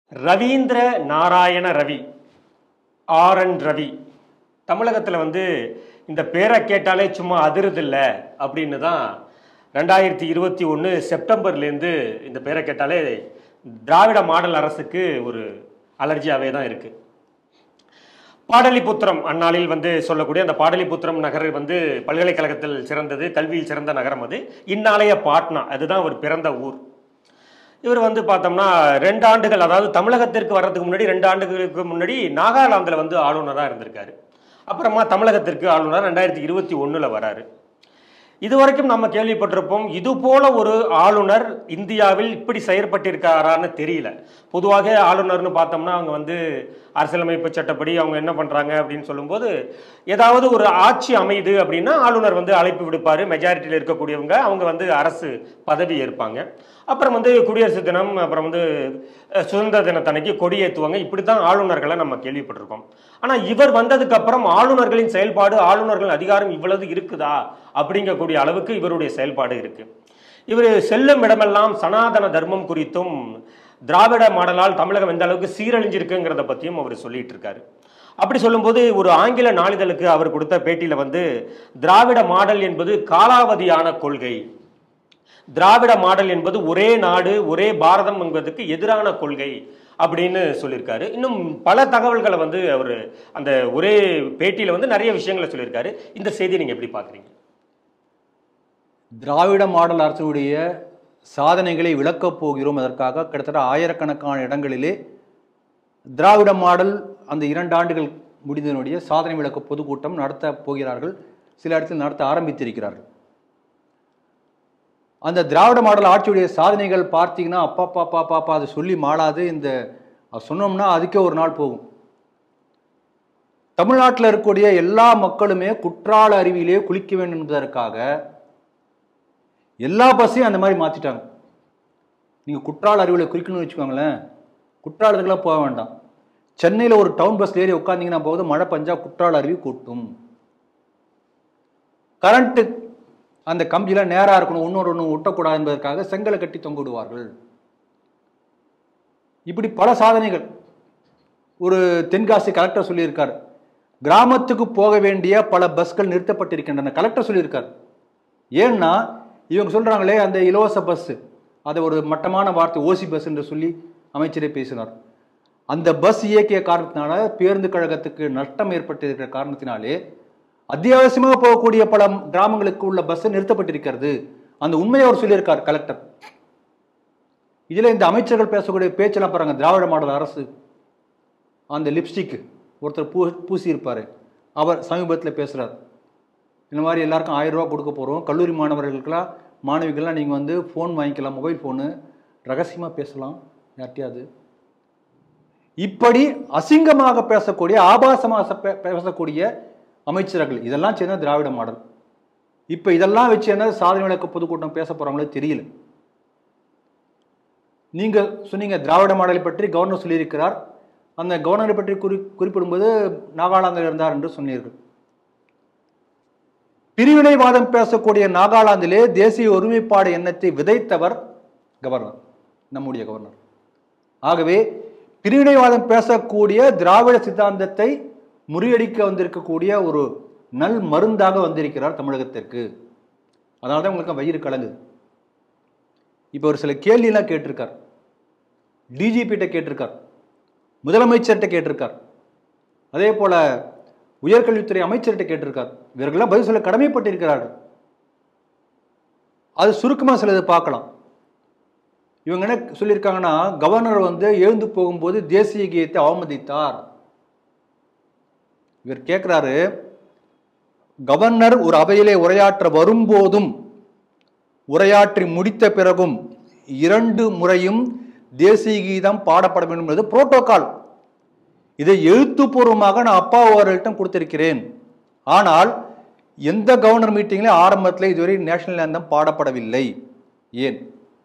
Ravindra Narayana Ravi R N Ravi தமிழகத்தில் வந்து இந்த பேரை கேட்டாலே சும்மா அதிருதில்ல அப்படின்னு தான் ரெண்டாயிரத்தி இருபத்தி ஒன்று செப்டம்பர்லேருந்து இந்த பேரை கேட்டாலே திராவிட மாடல் அரசுக்கு ஒரு அலர்ஜியாகவே தான் இருக்குது பாடலிபுத்திரம் அந்நாளில் வந்து சொல்லக்கூடிய அந்த பாடலிபுத்திரம் நகர் வந்து பல்கலைக்கழகத்தில் சிறந்தது கல்வியில் சிறந்த நகரம் அது இந்நாளைய பாட்னா அதுதான் அவர் பிறந்த ஊர் இவர் வந்து பார்த்தோம்னா ரெண்டு ஆண்டுகள் அதாவது தமிழகத்திற்கு வர்றதுக்கு முன்னாடி ரெண்டு ஆண்டுகளுக்கு முன்னாடி நாகாலாந்தில் வந்து ஆளுநராக இருந்திருக்காரு அப்புறமா தமிழகத்திற்கு ஆளுநர் ரெண்டாயிரத்தி இருபத்தி ஒன்றில் வராரு இதுவரைக்கும் நம்ம கேள்விப்பட்டிருப்போம் இது போல ஒரு ஆளுநர் இந்தியாவில் இப்படி செயற்பட்டிருக்காரான்னு தெரியல பொதுவாக ஆளுநர்னு பார்த்தோம்னா அவங்க வந்து அரசியலமைப்பு சட்டப்படி அவங்க என்ன பண்றாங்க அப்படின்னு சொல்லும்போது ஏதாவது ஒரு ஆட்சி அமையுது அப்படின்னா ஆளுநர் வந்து அழைப்பு விடுப்பாரு மெஜாரிட்டியில் இருக்கக்கூடியவங்க அவங்க வந்து அரசு பதவி ஏற்பாங்க அப்புறம் வந்து குடியரசு தினம் அப்புறம் வந்து அஹ், சுதந்திர தினத்தன்னைக்கு கொடியேற்றுவாங்க இப்படி தான் ஆளுநர்களை நம்ம கேள்விப்பட்டிருக்கோம் ஆனால் இவர் வந்ததுக்கு அப்புறம் ஆளுநர்களின் செயல்பாடு ஆளுநர்கள் அதிகாரம் இவ்வளவு இருக்குதா அப்படிங்கக்கூடிய அளவுக்கு இவருடைய செயல்பாடு இருக்கு இவர் செல்லும் இடமெல்லாம் சனாதன தர்மம் குறித்தும் திராவிட மாடலால் தமிழகம் எந்த அளவுக்கு சீரழிஞ்சிருக்குங்கிறத பற்றியும் அவர் சொல்லிட்டு இருக்காரு அப்படி சொல்லும்போது ஒரு ஆங்கில நாளிதழுக்கு அவர் கொடுத்த பேட்டியில் வந்து திராவிட மாடல் என்பது காலாவதியான கொள்கை திராவிட மாடல் என்பது ஒரே நாடு ஒரே பாரதம் என்பதற்கு எதிரான கொள்கை அப்படின்னு சொல்லியிருக்காரு இன்னும் பல தகவல்களை வந்து அவர் அந்த ஒரே பேட்டியில் வந்து நிறைய விஷயங்களை சொல்லியிருக்காரு இந்த செய்தியை நீங்கள் எப்படி பார்க்குறீங்க திராவிட மாடல் அரசுடைய சாதனைகளை விளக்கப் போகிறோம் அதற்காக கிட்டத்தட்ட ஆயிரக்கணக்கான இடங்களிலே திராவிட மாடல் அந்த இரண்டு ஆண்டுகள் முடிந்ததனுடைய சாதனை விளக்க பொதுக்கூட்டம் நடத்த போகிறார்கள் சில இடத்தில் நடத்த ஆரம்பித்திருக்கிறார்கள் அந்த திராவிட மாடல் ஆட்சியுடைய சாதனைகள் பார்த்தீங்கன்னா அப்பா பாப்பா பாப்பா அது சொல்லி மாளாது இந்த அது சொன்னோம்னா அதுக்கே ஒரு நாள் போகும் தமிழ்நாட்டில் இருக்கக்கூடிய எல்லா மக்களுமே குற்றால அருவியிலே குளிக்க வேண்டும் என்பதற்காக எல்லா பஸ்ஸையும் அந்த மாதிரி மாற்றிட்டாங்க நீங்கள் குற்றால அருவியில் குளிக்கணும்னு வச்சுக்கோங்களேன் குற்றாலத்துக்குலாம் போக வேண்டாம் சென்னையில் ஒரு டவுன் பஸ்ல ஏறி உட்காந்தீங்கன்னா போகுது மழை பஞ்சா குற்றால அருவி கொட்டும் கரண்ட்டு அந்த கம்பியில் நேராக இருக்கணும் இன்னொரு ஒன்று ஒட்டக்கூடாது என்பதற்காக செங்கலை கட்டி தொங்க விடுவார்கள் இப்படி பல சாதனைகள் ஒரு தென்காசி கலெக்டர் சொல்லியிருக்கார் கிராமத்துக்கு போக வேண்டிய பல பஸ்கள் நிறுத்தப்பட்டிருக்கின்றன கலெக்டர் சொல்லியிருக்கார் ஏன்னா இவங்க சொல்றாங்களே அந்த இலவச பஸ் அதை ஒரு மட்டமான வார்த்தை ஓசி பஸ் என்று சொல்லி அமைச்சரே பேசினார் அந்த பஸ் இயக்கிய காரணத்தினால பேருந்து கழகத்துக்கு நஷ்டம் ஏற்பட்டிருக்கிற காரணத்தினாலே அத்தியாவசியமாக போகக்கூடிய பல கிராமங்களுக்கு உள்ள பஸ் நிறுத்தப்பட்டிருக்கிறது அந்த உண்மையை அவர் சொல்லியிருக்கார் கலெக்டர் இதுல இந்த அமைச்சர்கள் பேசக்கூடிய பேச்செல்லாம் பாருங்க திராவிட மாடல் அரசு அந்த லிப்ஸ்டிக் ஒருத்தர் பூ பூசி இருப்பாரு அவர் சமீபத்தில் பேசுறார் இந்த மாதிரி எல்லாருக்கும் ஆயிரம் ரூபா கொடுக்க போகிறோம் கல்லூரி மாணவர்களுக்கெல்லாம் மாணவிகள்லாம் நீங்கள் வந்து ஃபோன் வாங்கிக்கலாம் மொபைல் ஃபோனு ரகசியமாக பேசலாம் யார்ட்டையாவது இப்படி அசிங்கமாக பேசக்கூடிய ஆபாசமாக பே- பேசக்கூடிய அமைச்சர்கள் இதெல்லாம் சேர்ந்த திராவிட மாடல் இப்போ இதெல்லாம் வச்சு என்ன சாதனை விளக்க பொதுக்கூட்டம் பேச போகிறாங்களோ தெரியல நீங்கள் சொன்னீங்க திராவிட மாடலை பற்றி கவர்னர் சொல்லியிருக்கிறார் அந்த கவர்னரை பற்றி குறி குறிப்பிடும்போது நாகாலாந்தில் இருந்தார் என்று சொன்னீர்கள் பிரிவினைவாதம் பேசக்கூடிய நாகாலாந்திலே தேசிய ஒருமைப்பாடு எண்ணத்தை விதைத்தவர் கவர்னர் நம்முடைய கவர்னர் ஆகவே பிரிவினைவாதம் பேசக்கூடிய திராவிட சித்தாந்தத்தை முறியடிக்க வந்திருக்கக்கூடிய ஒரு நல் மருந்தாக வந்திருக்கிறார் தமிழகத்திற்கு அதனால தான் உங்களுக்கு வயிறு கலங்குது இப்போ ஒரு சில கேள்வியெல்லாம் கேட்டிருக்கார் டிஜிபிகிட்ட கேட்டிருக்கார் முதலமைச்சர்கிட்ட கேட்டிருக்கார் அதே போல உயர்கல்வித்துறை அமைச்சர்கிட்ட கேட்டிருக்கார் இவர்கள்லாம் பதில் சொல்ல கடமைப்பட்டிருக்கிறார்கள் அது சுருக்கமாக சிலது பார்க்கலாம் இவங்க என்ன சொல்லியிருக்காங்கன்னா கவர்னர் வந்து எழுந்து போகும்போது தேசிய கீதத்தை அவமதித்தார் இவர் கேட்குறாரு கவர்னர் ஒரு அவையிலே உரையாற்ற வரும்போதும் உரையாற்றி முடித்த பிறகும் இரண்டு முறையும் தேசிய கீதம் பாடப்பட வேண்டும் என்பது புரோட்டோகால் இதை எழுத்துப்பூர்வமாக நான் அப்பா அவர்கள்ட்ட கொடுத்திருக்கிறேன் ஆனால் எந்த கவர்னர் மீட்டிங்லையும் ஆரம்பத்தில் இதுவரை நேஷனல் anthem பாடப்படவில்லை ஏன்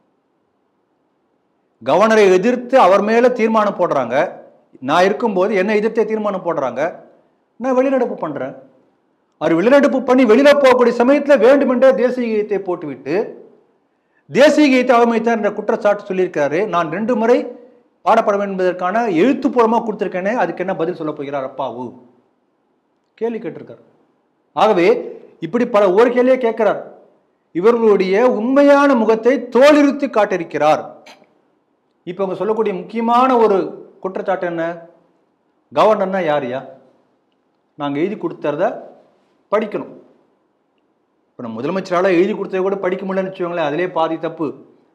கவர்னரை எதிர்த்து அவர் மேல தீர்மானம் போடுறாங்க நான் இருக்கும்போது என்னை எதிர்த்தே தீர்மானம் போடுறாங்க நான் வெளிநடப்பு பண்றேன் அவர் வெளிநடப்பு பண்ணி வெளியில போகக்கூடிய சமயத்துல வேண்டுமென்றே தேசிய கீதத்தை போட்டுவிட்டு தேசிய கீதத்தை அவமதித்தார் என்ற குற்றச்சாட்டு சொல்லியிருக்காரு நான் ரெண்டு முறை பாடப்பட என்பதற்கான எழுத்துப்பூர்வமாக கொடுத்துருக்கேனே அதுக்கு என்ன பதில் சொல்ல போகிறார் அப்பாவு கேள்வி கேட்டிருக்கார் ஆகவே இப்படி பல ஒரு கேள்வியை கேட்கிறார் இவர்களுடைய உண்மையான முகத்தை தோலிருத்தி காட்டியிருக்கிறார் இப்போ அவங்க சொல்லக்கூடிய முக்கியமான ஒரு குற்றச்சாட்டு என்ன கவர்னர்னா யாருயா நாங்கள் எழுதி கொடுத்தறத படிக்கணும் இப்போ நம்ம முதலமைச்சரால் எழுதி கொடுத்ததை கூட படிக்க முடியலன்னு வச்சுக்கோங்களேன் அதிலே பாதி தப்பு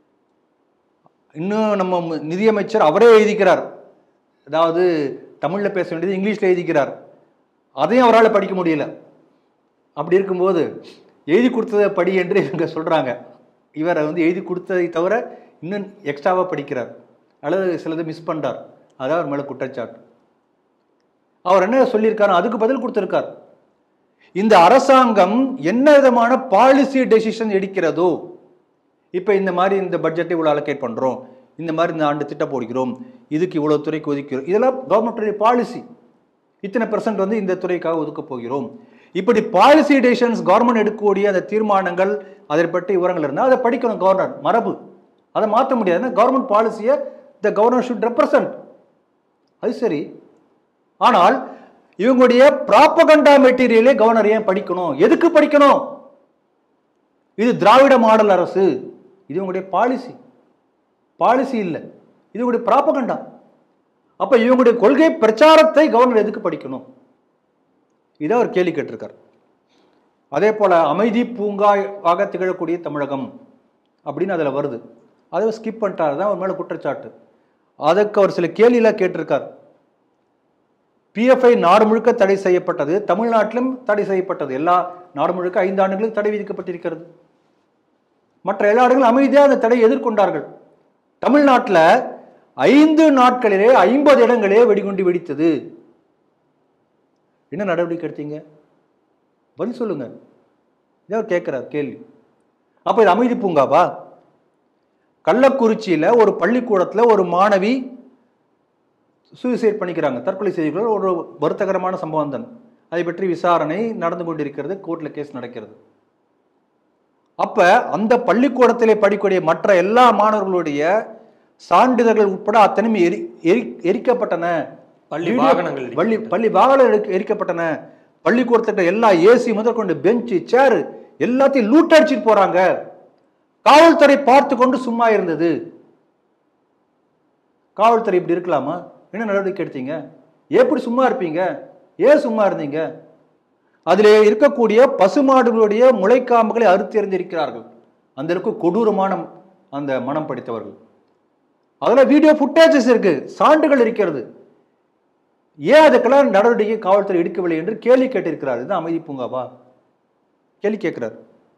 இன்னும் நம்ம மு- நிதியமைச்சர் அவரே எழுதிக்கிறார் அதாவது தமிழில் பேச வேண்டியது இங்கிலீஷில் எழுதிக்கிறார் அதையும் அவரால் படிக்க முடியல அப்படி இருக்கும்போது எழுதி கொடுத்ததை படி என்று இவங்க சொல்கிறாங்க இவர் வந்து எழுதி கொடுத்ததை தவிர இன்னும் எக்ஸ்ட்ராவாக படிக்கிறார் அல்லது சிலதை மிஸ் பண்ணுறார் அதான் அவர் மேலே குற்றச்சாட்டு அவர் என்ன சொல்லியிருக்காரு அதுக்கு பதில் கொடுத்திருக்கார் இந்த அரசாங்கம் என்ன விதமான பாலிசி டெசிஷன் எடுக்கிறதோ இப்போ இந்த மாதிரி இந்த பட்ஜெட்டை இவ்வளோ அலோகேட் பண்ணுறோம் இந்த மாதிரி இந்த ஆண்டு திட்டம் போடுகிறோம் இதுக்கு இவ்வளோ துறைக்கு ஒதுக்கிறோம் இதெல்லாம் கவர்மெண்ட்டுடைய பாலிசி இத்தனை பெர்சன்ட் வந்து இந்த துறைக்காக ஒதுக்க போகிறோம் இப்படி பாலிசி டெசிஷன்ஸ் கவர்மெண்ட் எடுக்கக்கூடிய அந்த தீர்மானங்கள் அதை பற்றி விவரங்கள் இருந்தால் அதை படிக்கணும் கவர்னர் மரபு அதை மாற்ற முடியாது கவர்மெண்ட் பாலிசியை த கவர்னர் ஷுட் ரெப்ரசன்ட் அது சரி ஆனால் இவங்களுடைய ப்ராப்பகண்டா மெட்டீரியலே கவர்னர் ஏன் படிக்கணும் எதுக்கு படிக்கணும் இது திராவிட மாடல் அரசு இது உங்களுடைய பாலிசி பாலிசி இல்லை இது உங்களுடைய ப்ராப்பகண்டா அப்ப இவங்களுடைய கொள்கை பிரச்சாரத்தை கவர்னர் எதுக்கு படிக்கணும் இதை அவர் கேள்வி கேட்டிருக்கார் அதே போல அமைதி பூங்காவாக திகழக்கூடிய தமிழகம் அப்படின்னு அதில் வருது அதை ஸ்கிப் பண்ணிட்டார் தான் அவர் மேலே குற்றச்சாட்டு அதுக்கு அவர் சில கேள்வியெல்லாம் கேட்டிருக்கார் பிஎஃப்ஐ நாடு முழுக்க தடை செய்யப்பட்டது தமிழ்நாட்டிலும் தடை செய்யப்பட்டது எல்லா நாடு முழுக்க ஐந்து ஆண்டுகளும் தடை விதிக்கப்பட்டிருக்கிறது மற்ற எல்லா இடங்களும் அமைதியாக அந்த தடையை எதிர்கொண்டார்கள் தமிழ்நாட்டில் ஐந்து நாட்களிலே ஐம்பது இடங்களே வெடிகுண்டு வெடித்தது என்ன நடவடிக்கை எடுத்தீங்க பதில் சொல்லுங்க இதை அவர் கேட்கிறார் கேள்வி அப்ப இது அமைதி பூங்காவா கள்ளக்குறிச்சியில ஒரு பள்ளிக்கூடத்துல ஒரு மாணவி சூசைட் பண்ணிக்கிறாங்க தற்கொலை செய்திகள் ஒரு வருத்தகரமான சம்பவம் தான் அதை பற்றி விசாரணை நடந்து கொண்டிருக்கிறது கோர்ட்ல கேஸ் நடக்கிறது அப்ப அந்த பள்ளிக்கூடத்திலே படிக்கக்கூடிய மற்ற எல்லா மாணவர்களுடைய சான்றிதழ்கள் உட்பட அத்தனையும் எரி எரி- எரிக்கப்பட்டன பள்ளி வீடியோ- வாகனங்கள் பள்ளி பள்ளி வாகனம் எரி- எரிக்கப்பட்டன பள்ளிக்கூடத்திட்ட எல்லா ஏசி முதற்கொண்டு பெஞ்சு சேர் எல்லாத்தையும் லூட் அடிச்சிட்டு போறாங்க காவல்துறை பார்த்து கொண்டு சும்மா இருந்தது காவல்துறை இப்படி இருக்கலாமா என்ன நடவடிக்கை எடுத்தீங்க எப்படி சும்மா இருப்பீங்க ஏன் சும்மா இருந்தீங்க அதிலே இருக்கக்கூடிய பசுமாடுகளுடைய முளைக்காம்புகளை அறுத்தெறிந்திருக்கிறார்கள் அந்த அளவுக்கு கொடூரமான அந்த மனம் படித்தவர்கள் அதுல வீடியோ ஃபுட்டேஜஸ் இருக்கு சான்றுகள் இருக்கிறது ஏன் அதுக்கெல்லாம் நடவடிக்கை காவல்துறை எடுக்கவில்லை என்று கேள்வி கேட்டிருக்கிறார் இதுதான் அமைதி பூங்காவா கேள்வி கேட்கிறார்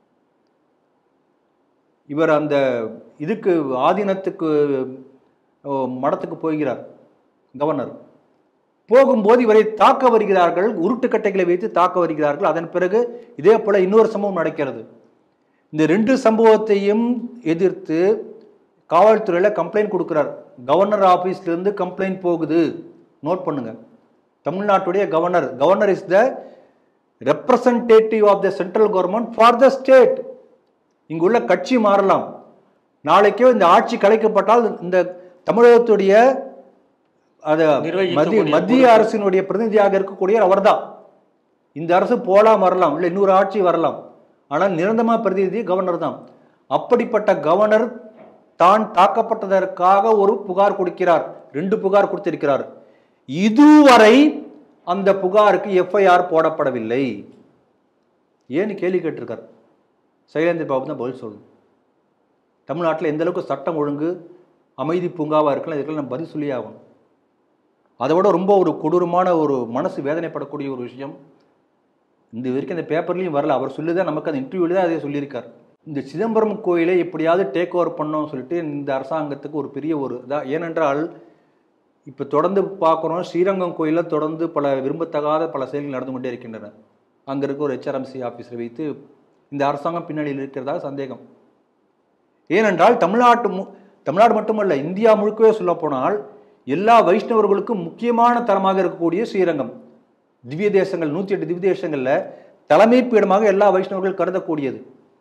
இவர் அந்த இதுக்கு ஆதீனத்துக்கு ஓ, மடத்துக்கு போகிறார் கவர்னர் போகும்போது இவரை தாக்க வருகிறார்கள் உருட்டுக்கட்டைகளை வைத்து தாக்க வருகிறார்கள் அதன் பிறகு இதே போல இன்னொரு சம்பவம் நடக்கிறது இந்த ரெண்டு சம்பவத்தையும் எதிர்த்து காவல்துறையில் கம்ப்ளைண்ட் கொடுக்கிறார் கவர்னர் ஆபீஸ்ல இருந்து கம்ப்ளைண்ட் போகுது நோட் பண்ணுங்க தமிழ்நாட்டுடைய governor governor is the representative of the central government for the state இங்குள்ள கட்சி மாறலாம் நாளைக்கே இந்த ஆட்சி கலைக்கப்பட்டால் இந்த தமிழகத்துடைய அது நிர்வகிக்கக்கூடிய மத்திய மத்திய பொறுப்பு. அரசினுடைய பிரதிநிதியாக இருக்கக்கூடிய அவர்தான் இந்த அரசு போலாம் வரலாம் இல்லை இன்னொரு ஆட்சி வரலாம் ஆனால் நிரந்தரமா பிரதிநிதி கவர்னர் தான் அப்படிப்பட்ட கவர்னர் தான் தாக்கப்பட்டதற்காக ஒரு புகார் கொடுக்கிறார் ரெண்டு புகார் கொடுத்திருக்கிறார் இதுவரை அந்த புகாருக்கு எஃப்ஐஆர் போடப்படவில்லை ஏன்னு கேள்வி கேட்டிருக்கார் சைலேந்திர பாபு தான் பதில் சொல்லணும் தமிழ்நாட்டில் எந்த அளவுக்கு சட்டம் ஒழுங்கு அமைதி பூங்காவாக இருக்கலாம் இதுக்கெல்லாம் நம்ம பதில் சொல்லி ஆகணும் அதை விட ரொம்ப ஒரு கொடூரமான ஒரு மனசு வேதனைப்படக்கூடிய ஒரு விஷயம் இந்த வரைக்கும் இந்த பேப்பர்லையும் வரல அவர் சொல்லி தான் நமக்கு அந்த இன்டர்வியூல தான் அதே சொல்லியிருக்கார் இந்த சிதம்பரம் கோயிலை எப்படியாவது டேக் ஓவர் பண்ணோம்னு சொல்லிட்டு இந்த அரசாங்கத்துக்கு ஒரு பெரிய ஒரு இதா ஏனென்றால் இப்போ தொடர்ந்து பார்க்குறோம் ஸ்ரீரங்கம் கோயிலில் தொடர்ந்து பல விரும்பத்தகாத பல செயல்கள் நடந்து கொண்டே இருக்கின்றன அங்கே இருக்க ஒரு ஹெச்ஆர்எம்சி ஆஃபீஸில் வைத்து இந்த அரசாங்கம் பின்னணியில் இருக்கிறதாக சந்தேகம் ஏனென்றால் தமிழ்நாட்டு மு தமிழ்நாடு மட்டுமல்ல இந்தியா முழுக்கவே சொல்லப்போனால் எல்லா வைஷ்ணவர்களுக்கும் முக்கியமான தலமாக இருக்கக்கூடிய ஸ்ரீரங்கம் திவ்ய தேசங்கள் நூற்றி எட்டு திவ்ய தேசங்களில் தலைமை பீடமாக எல்லா வைஷ்ணவர்கள் கருதக்கூடியது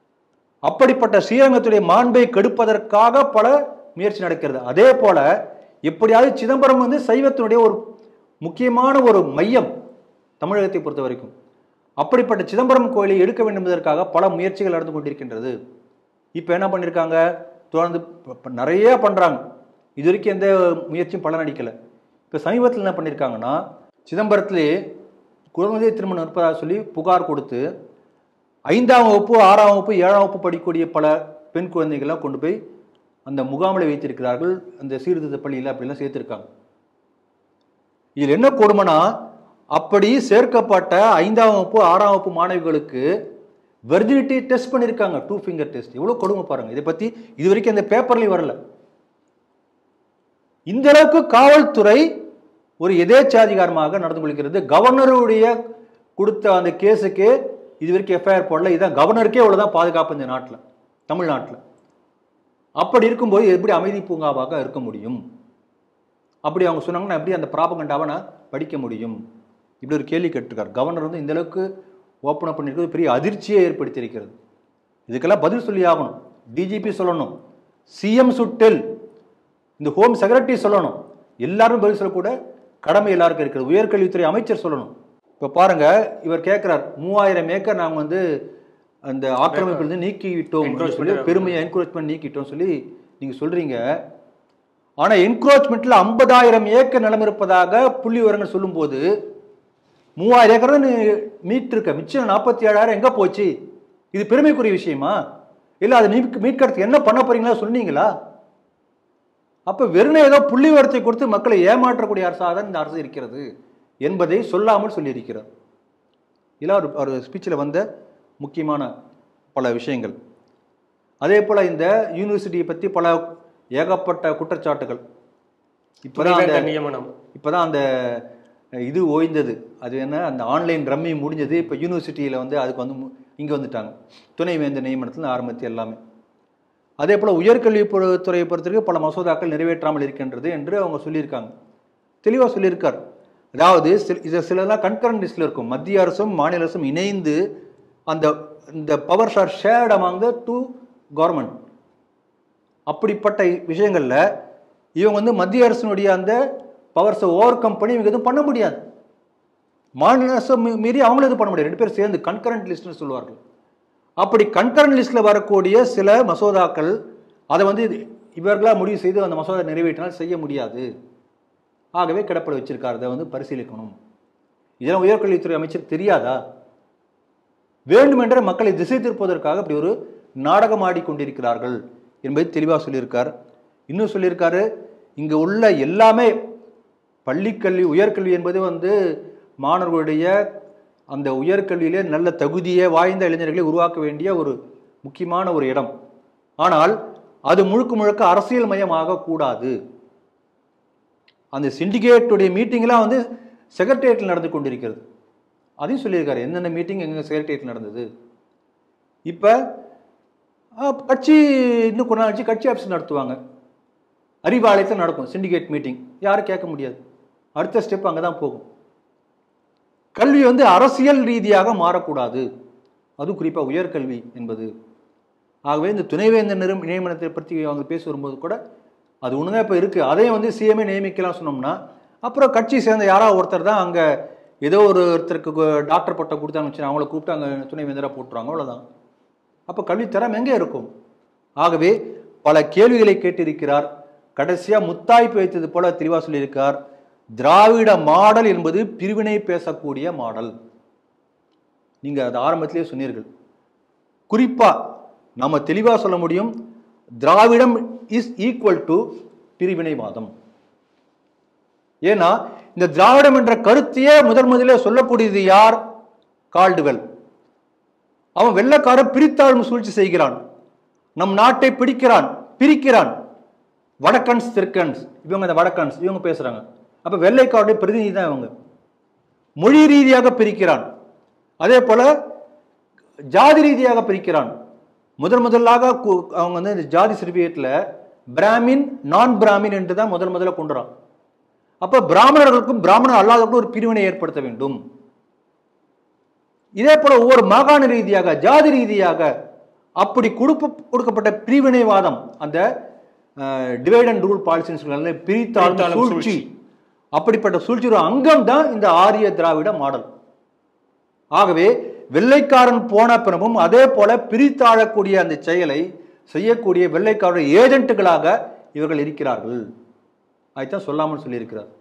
அப்படிப்பட்ட ஸ்ரீரங்கத்துடைய மாண்பை கெடுப்பதற்காக பல முயற்சி நடக்கிறது அதே போல எப்படியாவது சிதம்பரம் வந்து சைவத்தினுடைய ஒரு முக்கியமான ஒரு மையம் தமிழகத்தை பொறுத்த வரைக்கும் அப்படிப்பட்ட சிதம்பரம் கோயிலை எடுக்க வேண்டும் என்பதற்காக பல முயற்சிகள் நடந்து கொண்டிருக்கின்றது இப்போ என்ன பண்ணியிருக்காங்க தொடர்ந்து ப- ப- நிறைய பண்ணுறாங்க இது வரைக்கும் எந்த முயற்சியும் பலன் அளிக்கலை இப்போ சமீபத்தில் என்ன பண்ணியிருக்காங்கன்னா சிதம்பரத்திலே குழந்தை திருமணம் இருப்பதாக சொல்லி புகார் கொடுத்து ஐந்தாம் வகுப்பு ஆறாம் வகுப்பு ஏழாம் வகுப்பு படிக்கக்கூடிய பல பெண் குழந்தைகள்லாம் கொண்டு போய் அந்த முகாமில் வைத்திருக்கிறார்கள் அந்த சீர்திருத்த பள்ளியில் அப்படிலாம் சேர்த்திருக்காங்க இதில் என்ன கொடுமைனா அப்படி சேர்க்கப்பட்ட ஐந்தாம் வகுப்பு ஆறாம் வகுப்பு மாணவிகளுக்கு வெர்ஜினிட்டி டெஸ்ட் பண்ணியிருக்காங்க டூ ஃபிங்கர் டெஸ்ட் எவ்வளோ கொடுமை பாருங்க இதை பற்றி இது வரைக்கும் அந்த பேப்பர்லையும் வரல இந்த அளவுக்கு காவல்துறை ஒரு எதேச்சாதிகாரமாக நடந்து கொள்கிறது கவர்னருடைய கொடுத்த அந்த கேஸுக்கு இது வரைக்கும் எஃப்ஐஆர் போடல இதான் கவர்னருக்கே இவ்வளவுதான் பாதுகாப்பு இந்த நாட்டில் தமிழ்நாட்டில் அப்படி இருக்கும்போது எப்படி அமைதி பூங்காவாக இருக்க முடியும் அப்படி அவங்க சொன்னாங்கன்னா எப்படி அந்த ப்ராபகண்டாவை நான் படிக்க முடியும் இப்படி ஒரு கேள்வி கேட்டிருக்கார் கவர்னர் வந்து இந்த அளவுக்கு ஓப்பன் அப் பண்ணியிருக்கிறது பெரிய அதிர்ச்சியை ஏற்படுத்தியிருக்கிறது இதுக்கெல்லாம் பதில் சொல்லி ஆகணும் டிஜிபி சொல்லணும் சிஎம் சுட்டெல் இந்த ஹோம் செக்ரட்டரி சொல்லணும் எல்லாரும் பதில் சொல்லக்கூட கடமை எல்லாருக்கும் இருக்கிறது உயர்கல்வித்துறை அமைச்சர் சொல்லணும் இப்போ பாருங்க இவர் கேட்கிறார் மூவாயிரம் ஏக்கர் நாங்கள் வந்து அந்த ஆக்கிரமிப்பிலிருந்து நீக்கி விட்டோம் அப்படின்னு சொல்லி பெருமையை என்கரேஜ்மெண்ட் நீக்கிட்டோம் சொல்லி நீங்க சொல்றீங்க ஆனா என்க்ரோச்மெண்ட்ல ஐம்பதாயிரம் ஏக்கர் நிலம் இருப்பதாக புள்ளி விவரங்கள் சொல்லும்போது மூவாயிரம் ஏக்கர் தான் நீ மீட்டிருக்க மிச்சம் நாற்பத்தி ஏழாயிரம் எங்க போச்சு இது பெருமைக்குரிய விஷயமா இல்ல அதை மீட்க மீட்கிறதுக்கு என்ன பண்ண போறீங்களா சொன்னீங்களா அப்ப வெறும் ஏதோ புள்ளி விவரத்தை கொடுத்து மக்களை ஏமாற்றக்கூடிய அரசாக தான் இந்த அரசு இருக்கிறது என்பதை சொல்லாமல் சொல்லியிருக்கிறார் இதெல்லாம் ஒரு ஒரு ஸ்பீச்சில் வந்த முக்கியமான பல விஷயங்கள் அதே போல இந்த யூனிவர்சிட்டியை பற்றி பல ஏகப்பட்ட குற்றச்சாட்டுகள் இப்போதான் அந்த துணைவேந்தர் நியமனம் இப்போதான் அந்த இது ஓய்ந்தது அது என்ன அந்த ஆன்லைன் ரம்மி முடிஞ்சது இப்போ யூனிவர்சிட்டியில் வந்து அதுக்கு வந்து மு- இங்க வந்துட்டாங்க துணைவேந்தர் நியமனத்தில் ஆரம்பித்து எல்லாமே அதே போல் உயர்கல்வி பொ- துறையை பொறுத்தவரைக்கும் பல மசோதாக்கள் நிறைவேற்றாமல் இருக்கின்றது என்று அவங்க சொல்லியிருக்காங்க தெளிவாக சொல்லியிருக்கார் அதாவது சில இது சிலலாம் கன்கரண்ட் லிஸ்டில் இருக்கும் மத்திய அரசும் மாநில அரசும் இணைந்து அந்த இந்த powers are shared among the two government அப்படிப்பட்ட விஷயங்கள்ல இவங்க வந்து மத்திய அரசினுடைய அந்த பவர்ஸை ஓவர் கம் பண்ணி இவங்க எதுவும் பண்ண முடியாது மாநில அரசு மீ- மீறி அவங்களும் எதுவும் பண்ண முடியாது ரெண்டு பேரும் சேர்ந்து கன்கரண்ட் லிஸ்ட்னு சொல்லுவார்கள் அப்படி கன்கரண்ட் லிஸ்ட்ல வரக்கூடிய சில மசோதாக்கள் அதை வந்து இது- இவர்களா முடிவு செய்து அந்த மசோதா நிறைவேற்றினால் செய்ய முடியாது ஆகவே கிடப்பட வச்சிருக்கார் அதை வந்து பரிசீலிக்கணும் இதெல்லாம் உயர்கல்வித்துறை அமைச்சர் தெரியாதா வேண்டுமென்றே மக்களை திசை திருப்பதற்காக இப்படி ஒரு நாடகம் ஆடிக்கொண்டிருக்கிறார்கள் என்பதை தெளிவாக சொல்லியிருக்கார் இன்னும் சொல்லியிருக்காரு இங்கே உள்ள எல்லாமே பள்ளிக்கல்வி உயர்கல்வி என்பது வந்து மாணவர்களுடைய அந்த உயர்கல்வியிலே நல்ல தகுதியே வாய்ந்த இளைஞர்களை உருவாக்க வேண்டிய ஒரு முக்கியமான ஒரு இடம் ஆனால் அது முழுக்க முழுக்க அரசியல் மயமாக கூடாது அந்த சிண்டிகேட்டுடைய மீட்டிங்லாம் வந்து செக்ரட்டேரியட்டில் நடந்து கொண்டிருக்கிறது அதையும் சொல்லியிருக்காரு என்னென்ன மீட்டிங் எங்க செக்ரட்டேரியட் நடந்தது இப்போ கட்சி இன்னும் கொஞ்ச நாள் கழிச்சு கட்சி ஆஃபீஸ் நடத்துவாங்க அறிவாலயத்தில் நடக்கும் சிண்டிகேட் மீட்டிங் யாரும் கேட்க முடியாது அடுத்த ஸ்டெப் அங்கே தான் போகும் கல்வி வந்து அரசியல் ரீதியாக மாறக்கூடாது அது குறிப்பாக உயர்கல்வி என்பது ஆகவே இந்த துணைவேந்தர் நிரும் நியமனத்தை பற்றி அவங்க பேசி வரும்போது கூட அது ஒண்ணுதான் இப்போ இருக்குது அதையும் வந்து சிஎம்ஏ நியமிக்கலாம் சொன்னோம்னா அப்புறம் கட்சி சேர்ந்த யாராவது ஒருத்தர் தான் அங்கே ஏதோ ஒரு ஒருத்தருக்கு கு- டாக்டர் பட்டம் கொடுத்தாங்கன்னு வச்சு அவங்கள கூப்பிட்டு அங்கே துணைவேந்தராக போட்டுருவாங்க அவ்வளோதான் அப்போ கல்வித்தரம் எங்கே இருக்கும் ஆகவே பல கேள்விகளை கேட்டிருக்கிறார் கடைசியாக முத்தாய்ப்பு வைத்தது போல தெளிவாக சொல்லியிருக்கார் திராவிட மாடல் என்பது பிரிவினை பேசக்கூடிய மாடல் நீங்கள் அது ஆரம்பத்திலே சொன்னீர்கள் குறிப்பா நாம தெளிவா சொல்ல முடியும் திராவிடம் இஸ் ஈக்குவல் டு பிரிவினைவாதம் ஏன்னா இந்த திராவிடம் என்ற கருத்தையே முதல் முதலே சொல்லக்கூடியது யார் கால்டுவெல் அவன் வெள்ளக்காரன் பிரித்தாழ்வு சூழ்ச்சி செய்கிறான் நம் நாட்டை பிடிக்கிறான் பிரிக்கிறான் வடக்கன்ஸ் தெற்கன்ஸ் இவங்க இந்த வடக்கன்ஸ் இவங்க பேசுறாங்க அப்ப வெள்ளைக்காருடைய பிரதிநிதி தான் இவங்க மொழி ரீதியாக பிரிக்கிறான் அதே போல ஜாதி ரீதியாக பிரிக்கிறான் முதல் முதலாக கு- அவங்க வந்து இந்த ஜாதி சர்டிஃபிகேட்ல பிராமின் நான் பிராமின் என்று தான் முதல் முதல்ல கொண்டுறான் அப்ப பிராமணர்களுக்கும் பிராமணர் அல்லாதவர்களுக்கும் ஒரு பிரிவினை ஏற்படுத்த வேண்டும் இதே போல ஒவ்வொரு மாகாண ரீதியாக ஜாதி ரீதியாக அப்படி கொடுப்ப கொடுக்கப்பட்ட பிரிவினைவாதம் அந்த டிவைட் அண்ட் ரூல் பாலிசின்னு சொல்றாங்க பிரித்தாளும் பிரித்தாளும் சூழ்ச்சி அப்படிப்பட்ட சூழ்ச்சி ஒரு அங்கம் தான் இந்த ஆரிய திராவிட மாடல் ஆகவே வெள்ளைக்காரன் போன பிறகும் அதே போல பிரித்தாழக்கூடிய அந்த செயலை செய்யக்கூடிய வெள்ளைக்காரர் ஏஜென்ட்டுகளாக இவர்கள் இருக்கிறார்கள் அதைத்தான் சொல்லாமல் சொல்லியிருக்கிறார்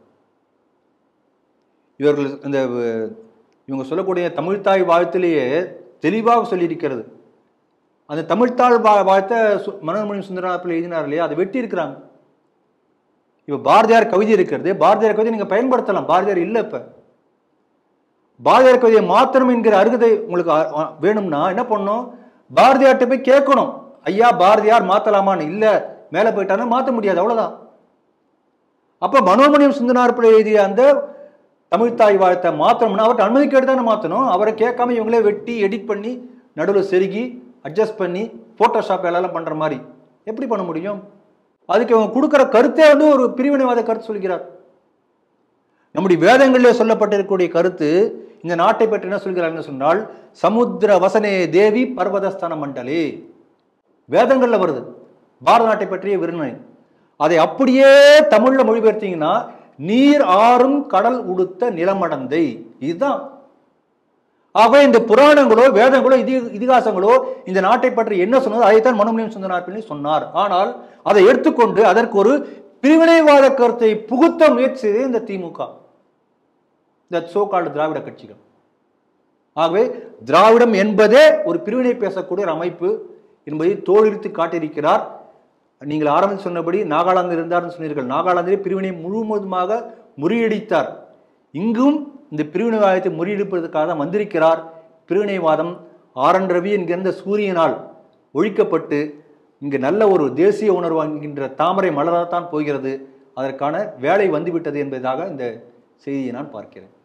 இவர்கள் இந்த அஹ், இவங்க சொல்லக்கூடிய தமிழ்த்தாய் வாழ்த்திலேயே தெளிவாக சொல்லியிருக்கிறது அந்த தமிழ்த்தாள் வா வாழ்த்த சு- மனோன்மணி சுந்தரநாப்பில் எழுதினார் இல்லையா அதை வெட்டி இருக்கிறாங்க இப்போ பாரதியார் கவிதை இருக்கிறது பாரதியார் கவிதை நீங்க பயன்படுத்தலாம் பாரதியார் இல்லை இப்ப பாரதியார் கவிதையை மாத்திரம் என்கிற அருகதை உங்களுக்கு அ- அ- வேணும்னா என்ன பண்ணணும் பாரதியார்ட்ட போய் கேட்கணும் ஐயா பாரதியார் மாத்தலாமான்னு இல்ல மேல போயிட்டாருன்னா மாத்த முடியாது அவ்வளவுதான் அப்ப மனோமணியம் சுந்தனார் பிள்ளை எழுதிய அந்த தமிழ்த்தாய் வாழ்த்தை மாத்தணும்னா அவர்கிட்ட அனுமதி கேட்டு தானே மாத்தணும் அவரை கேட்காம இவங்களே வெட்டி எடிட் பண்ணி நடுவில் செருகி அட்ஜஸ்ட் பண்ணி போட்டோஷாப் எல்லாம் பண்ற மாதிரி எப்படி பண்ண முடியும் அதுக்கு இவங்க கொடுக்குற கருத்தே வந்து ஒரு பிரிவினைவாத கருத்து சொல்கிறார் நம்முடைய வேதங்களிலே சொல்லப்பட்டிருக்கக்கூடிய கருத்து இந்த நாட்டை பற்றி என்ன சொல்கிறார் சொன்னால் சமுத்திர வசனே தேவி பர்வதஸ்தான மண்டலே வேதங்கள்ல வருது பாரத நாட்டை பற்றிய விருண்ணை அதை அப்படியே தமிழ்ல மொழிபெயர்த்தீங்கன்னா நீர் ஆறும் கடல் உடுத்த நிலமடந்தை இதுதான் ஆகவே இந்த புராணங்களோ வேதங்களோ இதி இதிகாசங்களோ இந்த நாட்டை பற்றி என்ன சொன்னதோ அதைத்தான் மனுமணியம் சுந்தரனார் பிள்ளை சொன்னார் ஆனால் அதை எடுத்துக்கொண்டு அதற்கு ஒரு பிரிவினைவாத கருத்தை புகுத்த முயற்சி செய்தது இந்த திமுக இந்த சோ கால்டு திராவிட கட்சிகள் ஆகவே திராவிடம் என்பதே ஒரு பிரிவினை பேசக்கூடிய ஒரு அமைப்பு என்பதை தோலிருத்து காட்டியிருக்கிறார் நீங்கள் ஆரம்பித்து சொன்னபடி நாகாலாந்து இருந்தார்னு சொன்னீர்கள் நாகாலாந்திலே பிரிவினை முழுவதுமாக முறியடித்தார் இங்கும் இந்த பிரிவினைவாதத்தை முறியடிப்பதற்காக தான் வந்திருக்கிறார் பிரிவினைவாதம் ஆர் என் ரவி என்கிற இந்த சூரியனால் ஒழிக்கப்பட்டு இங்கு நல்ல ஒரு தேசிய உணர்வு என்கின்ற தாமரை மலரத்தான் போகிறது அதற்கான வேலை வந்துவிட்டது என்பதாக இந்த செய்தியை நான் பார்க்கிறேன்